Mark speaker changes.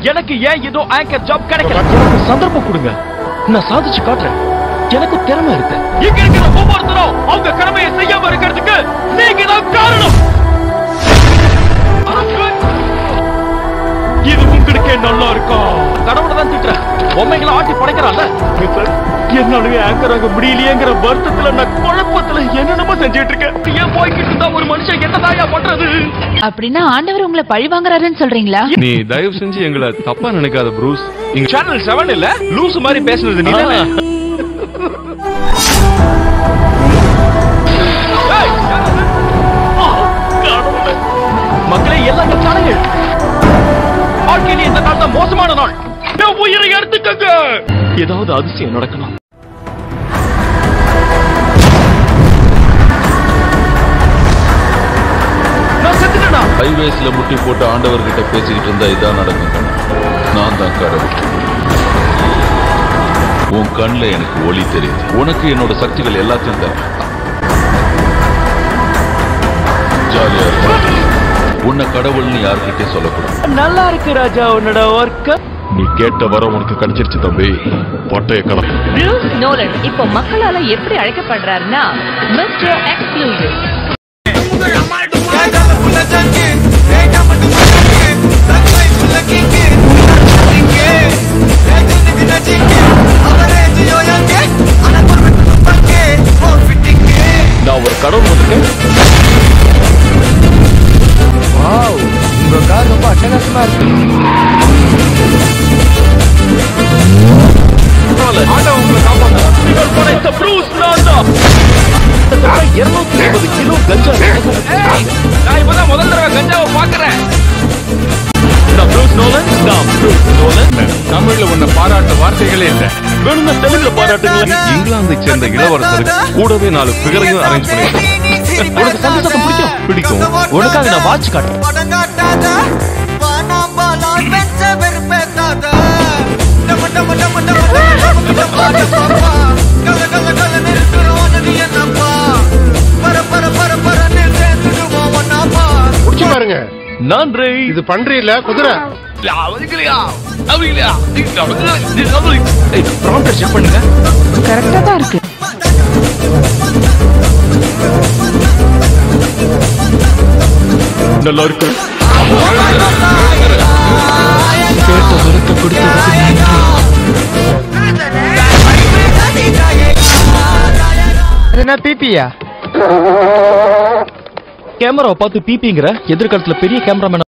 Speaker 1: எனக்கு ஏன் ஏதோ ஆங்கர் ஜாப் கிடைக்கல எனக்கு சந்தர்ப்பம் கொடுங்க நான் சாதிச்சு காட்டுறேன் எனக்கு திறமை இருக்கு இங்க இருக்கிற ஒவ்வொருத்தரும் அவங்க கடமையை செய்யாம இருக்கிறதுக்கு நீங்க தான் காரணம் இது உங்களுக்கே நல்லா இருக்கும் கடவுளை தான் திட்டுறேன் பொம்மைகளை ஆட்டி படைக்கிறான்ல என்னாலவே ஆங்கர் ஆக முடியலையேங்கிற வருத்தத்துல நான் குழப்பத்துல என்னென்னமோ செஞ்சுட்டு இருக்கேன் ஏன் போய்கிட்டு இருந்தா ஒரு மனுஷன் என்னதாயா பண்றது
Speaker 2: அப்படின்னா ஆண்டவர் உங்களை பழி வாங்குறாருன்னு சொல்றீங்களா
Speaker 3: நீ தயவு செஞ்சு எங்களை தப்பா நினைக்காத ப்ரூஸ்
Speaker 1: இங்க சேனல் செவன் இல்ல லூஸ் மாதிரி பேசுனது நீ தானே மக்களே எல்லாம் கட்டானுங்க வாழ்க்கையில இந்த நாள் தான் மோசமான நாள் என் உயிரை எடுத்துக்கங்க ஏதாவது அதிசயம் நடக்கணும் நான் செத்துட்டேனா
Speaker 4: ஹைவேஸ்ல முட்டி போட்டு ஆண்டவர்கிட்ட பேசிக்கிட்டு இருந்தா இதான் நடக்கும் கண்ணா. நான் தான் கடவுள் உன் கண்ணுல எனக்கு ஒளி தெரியுது உனக்கு என்னோட சக்திகள் எல்லாத்தையும் தரேன் ஜாலியா இருக்கு உன்னை கடவுள்னு யாருக்கிட்டே சொல்லக்கூடாது
Speaker 1: நல்லா இருக்கு ராஜா உன்னோட ஒர்க்க
Speaker 3: நீ கேட்ட வர உனக்கு கிடைச்சிருச்சு தம்பி பட்டைய கலம்
Speaker 2: ப்ரூஸ் நோலன் இப்போ மக்களால எப்படி அழைக்கப்படுறாருன்னா மிஸ்டர் எக்ஸ்க்ளூசிவ்
Speaker 1: நான் ஒரு கடவுள் வந்திருக்கேன்
Speaker 5: உங்க கார் ரொம்ப அட்டகாசமா இருக்கு
Speaker 1: ஆண்டவன் உங்களை காப்பாத்துறான். இவர் படைத்த ப்ரூஸ் நான் தான். கிட்டத்தட்ட 250 கிலோ கஞ்சா நான் இப்பதான் முதல் தடவை கஞ்சாவை பாக்குறேன் நான் ப்ரூஸ் நோலன் நான் ப்ரூஸ் நோலன்
Speaker 3: தமிழ்ல உன்னை பாராட்ட வார்த்தைகளே இல்ல
Speaker 1: வேணும்னா தெலுங்குல பாராட்டுங்களேன்
Speaker 3: இங்கிலாந்தை சேர்ந்த இளவரசருக்கு கூடவே நாலு பிகரையும் அரேஞ்ச் பண்ணிருக்கேன்
Speaker 1: உனக்கு சந்து சத்தம் பிடிக்கும்
Speaker 3: பிடிக்கும்
Speaker 1: உனக்காக நான் வாட்ச் காட்டுறேன்
Speaker 5: முடிச்சு பாருங்க
Speaker 1: நன்றி
Speaker 5: இது பண்றீல குதிரை
Speaker 1: ப்ராம்ப்டர் செக் பண்ணுங்க
Speaker 2: கரெக்டா தான் இருக்கு
Speaker 1: நல்லா இருக்கு கேட்ட வரத்தை கொடுத்ததுக்கு நன்றி
Speaker 5: என்ன பிபியா
Speaker 1: கேமராவை பார்த்து பிபிங்கிற எதிர்காலத்துல பெரிய கேமராமேன்